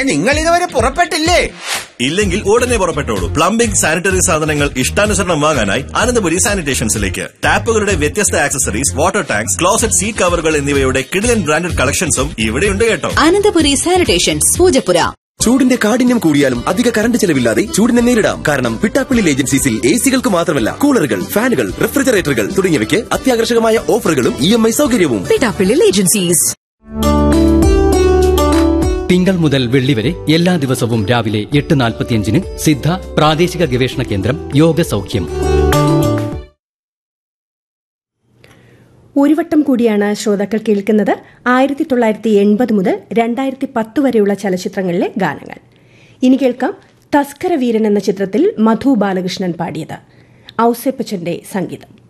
നിങ്ങൾ ഇതുവരെ പുറപ്പെട്ടില്ലേ ഇല്ലെങ്കിൽ ഉടനെ പുറപ്പെട്ടോളൂ പ്ലംബിംഗ് സാനിറ്ററി സാധനങ്ങൾ ഇഷ്ടാനുസരണം വാങ്ങാനായി അനന്തപുരി സാനിറ്റേഷൻസിലേക്ക് ടാപ്പുകളുടെ വ്യത്യസ്ത accessories water tanks closet seat കവറുകൾ എന്നിവയുടെ കിടിലൻ ബ്രാൻഡഡ് കളക്ഷൻസും ഇവിടെയുണ്ട് കേട്ടോ അനന്തപുരി സാനിറ്റേഷൻസ് പൂജപ്പുര ചൂടിന്റെ കാഠിന്യം കൂടിയാലും അധിക കറണ്ട് ചെലവില്ലാതെ ചൂടിനെ നേരിടാം കാരണം പിട്ടാപ്പിള്ളി ഏജൻസീസിൽ എ സികൾക്ക് മാത്രമല്ല കൂളറുകൾ ഫാനുകൾ റെഫ്രിജറേറ്ററുകൾ തുടങ്ങിയവയ്ക്ക് അത്യാകർഷകമായ ഓഫറുകളും ഇ എം ഐ സൗകര്യവും പിടാപ്പിള്ളി ഏജൻസീസ് തിങ്കൾ മുതൽ വെള്ളി വരെ എല്ലാ ദിവസവും രാവിലെ എട്ട് നാൽപ്പത്തിയഞ്ചിന് സിദ്ധ പ്രാദേശിക ഗവേഷണ കേന്ദ്രം യോഗ സൗഖ്യം ഒരു വട്ടം കൂടിയാണ് ശ്രോതാക്കൾ കേൾക്കുന്നത് ആയിരത്തി തൊള്ളായിരത്തി എൺപത് മുതൽ രണ്ടായിരത്തി പത്ത് വരെയുള്ള ചലച്ചിത്രങ്ങളിലെ ഗാനങ്ങൾ ഇനി കേൾക്കാം തസ്കര വീരൻ എന്ന ചിത്രത്തിൽ മധു ബാലകൃഷ്ണൻ പാടിയത് ഔസേപ്പച്ചന്റെ സംഗീതം